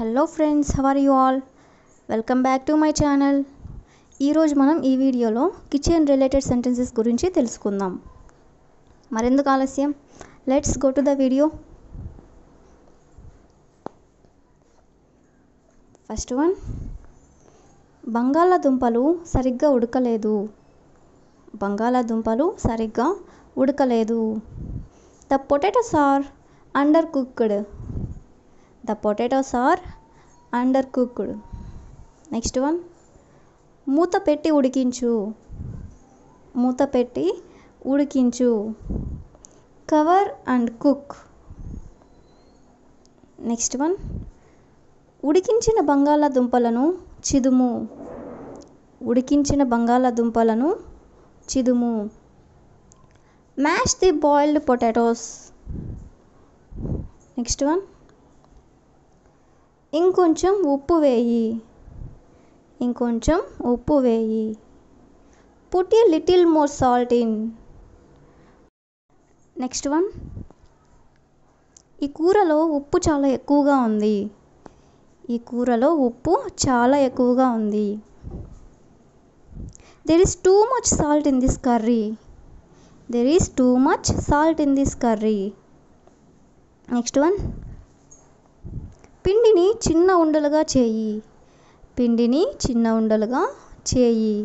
hello friends how are you all welcome back to my channel ఈరోజు మనం ఈ వీడియోలో కిచెన్ రిలేటెడ్ సెంటెన్సెస్ గురించి తెలుసుకుందాం మరెందుకు ఆలస్యం let's go to the video first one బంగాళాదుంపలు సరిగ్గా ఉడకలేదు బంగాళాదుంపలు సరిగ్గా ఉడకలేదు the potatoes are undercooked the potatoes are undercooked next one మూత పెట్టి ఉడికించు మూత పెట్టి ఉడికించు cover and cook next one ఉడికించిన బంగాళాదుంపలను చిదుము ఉడికించిన బంగాళాదుంపలను చిదుము mash the boiled potatoes next one ఇంకొంచెం ఉప్పు వేయి ఇంకొంచెం ఉప్పు వేయి put a little more salt in next one ఈ కూరలో ఉప్పు చాలా ఎక్కువగా ఉంది ఈ కూరలో ఉప్పు చాలా ఎక్కువగా ఉంది there is too much salt in this curry there is too much salt in this curry next one పిండిని చిన్న ఉండలుగా చేయి పిండిని చిన్న ఉండలుగా చేయి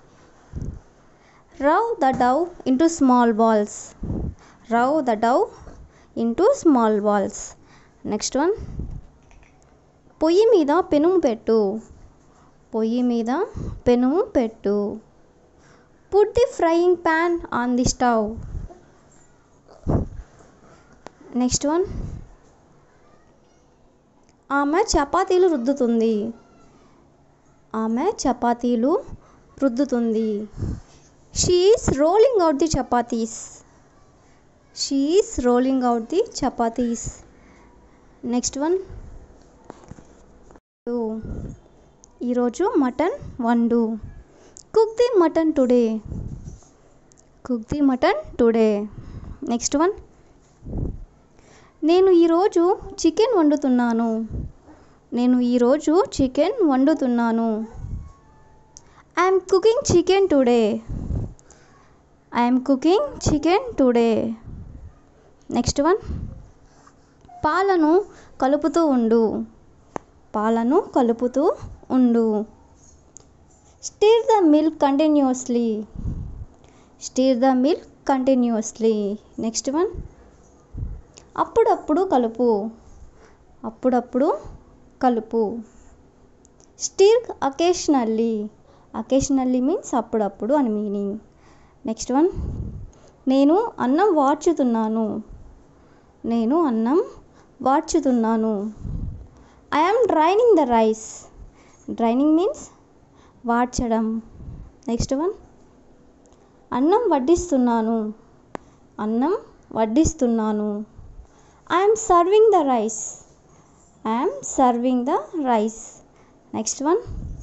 roll the dough into small balls roll the dough into small balls next one పొయ్యి మీద పెనుము పెట్టు పొయ్యి మీద పెనుము పెట్టు put the frying pan on the stove next one ఆమె చపాతీలు రుద్దుతుంది ఆమె చపాతీలు రుద్దుతుంది she is rolling out the chapatis she is rolling out the chapatis next one ఈరోజు మటన్ వండు cook the mutton today cook the mutton today next one నేను ఈరోజు చికెన్ వండుతున్నాను నేను ఈరోజు చికెన్ వండుతున్నాను I'm cooking chicken today I'm cooking chicken today next one పాలను కలుపుతూ ఉండు పాలను కలుపుతూ ఉండు stir the milk continuously stir the milk continuously next one అప్పుడప్పుడు కలుపు అప్పుడప్పుడు కలుపు స్టీర్ అకేషనల్లీ అకేషనల్లీ మీన్స్ అప్పుడప్పుడు అని మీనింగ్ నెక్స్ట్ వన్ నేను అన్నం వార్చుతున్నాను నేను అన్నం వార్చుతున్నాను I'm draining the rice draining means వాడ్చడం నెక్స్ట్ వన్ అన్నం వడ్డిస్తున్నాను అన్నం వడ్డిస్తున్నాను I'm serving the rice I'm serving the rice next one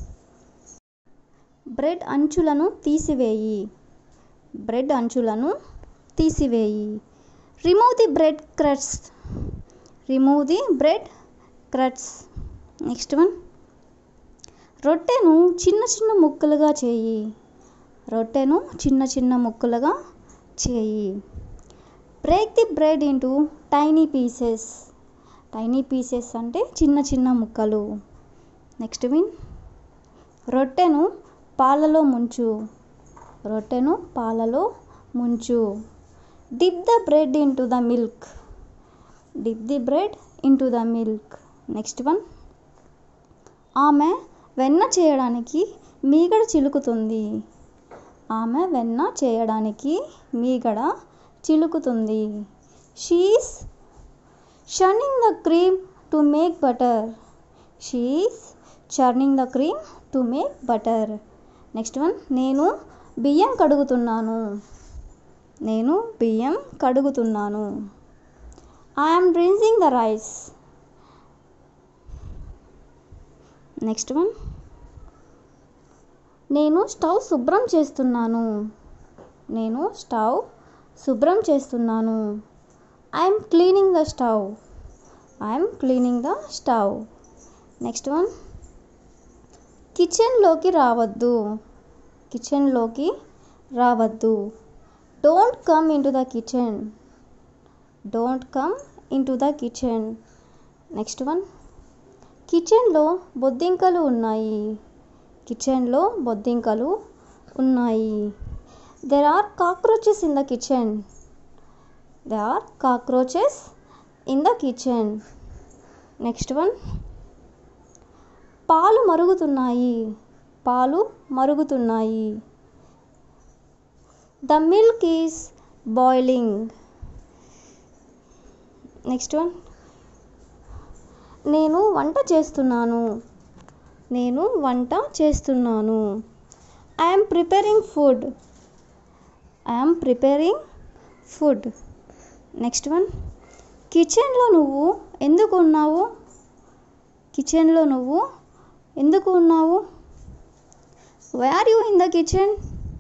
bread అంచులను తీసివేయి బ్రెడ్ అంచులను తీసివేయి remove the bread crusts remove the bread crusts next one రొట్టెను చిన్న చిన్న ముక్కలుగా చేయి రొట్టెను చిన్న చిన్న ముక్కలుగా చేయి break the bread into tiny pieces tiny pieces అంటే చిన్న చిన్న ముక్కలు నెక్స్ట్ విన్ రొట్టెను పాలలో ముంచు రొట్టెను పాలలో ముంచు dip the bread into the milk dip the bread into the milk next one ఆమె వెన్న చేయడానికి మీగడ చిలుకుతుంది ఆమె వెన్న చేయడానికి మీగడ చిలుకుతుంది she's churning the cream to make butter she's churning the cream to make butter next one నేను బియ్యం కడుగుతున్నాను నేను బియ్యం కడుగుతున్నాను I'm rinsing the rice next one నేను స్టవ్ శుభ్రం చేస్తున్నాను నేను స్టవ్ శుభ్రం చేస్తున్నాను I'm cleaning the stove I'm cleaning the stove next one కిచెన్లోకి రావద్దు కిచెన్లోకి రావద్దు don't come in to the kitchen don't come in to the kitchen next one కిచెన్లో బొద్దింకలు ఉన్నాయి కిచెన్లో బొద్దింకలు ఉన్నాయి there are cockroaches in the kitchen they are cockroaches in the kitchen next one పాలు మరుగుతున్నాయి పాలు మరుగుతున్నాయి the milk is boiling next one నేను వంట చేస్తున్నాను నేను వంట చేస్తున్నాను I'm preparing food I'm preparing food next one కిచెన్లో నువ్వు ఎందుకు ఉన్నావు కిచెన్లో నువ్వు ఎందుకు ఉన్నావు why are you in the kitchen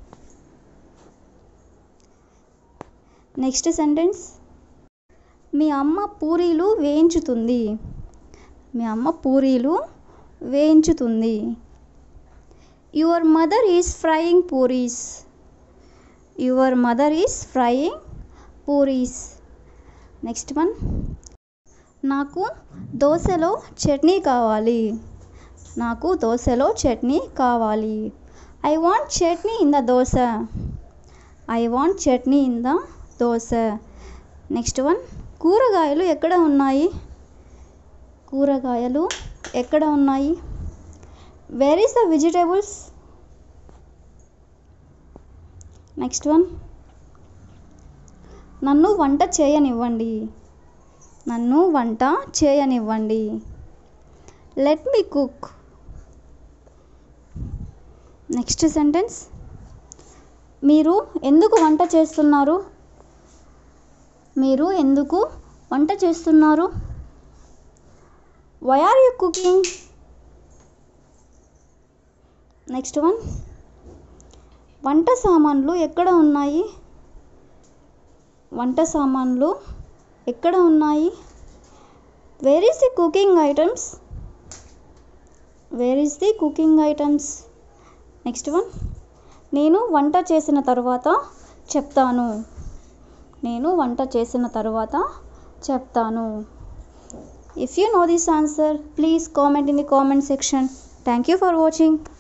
next sentence మీ అమ్మ పూరీలు వేయించుతుంది మీ అమ్మ పూరీలు వేయించుతుంది your mother is frying puris your mother is frying puris next one నాకు దోశలో చట్నీ కావాలి నాకు దోశలో చట్నీ కావాలి I want chutney in the dosa I want chutney in the dosa next one కూరగాయలు ఎక్కడ ఉన్నాయి కూరగాయలు ఎక్కడ ఉన్నాయి where is the vegetables next one నన్ను వంట చేయనివ్వండి నన్ను వంట చేయనివ్వండి let me cook next sentence మీరు ఎందుకు వంట చేస్తున్నారు మీరు ఎందుకు వంట చేస్తున్నారు why are you cooking next one వంట సామాన్లు ఎక్కడ ఉన్నాయి వంట సామాన్లు ఎక్కడ ఉన్నాయి where is the cooking items where is the cooking items next one నేను వంట చేసిన తర్వాత చెప్తాను నేను వంట చేసిన తర్వాత చెప్తాను if you know this answer please comment in the comment section thank you for watching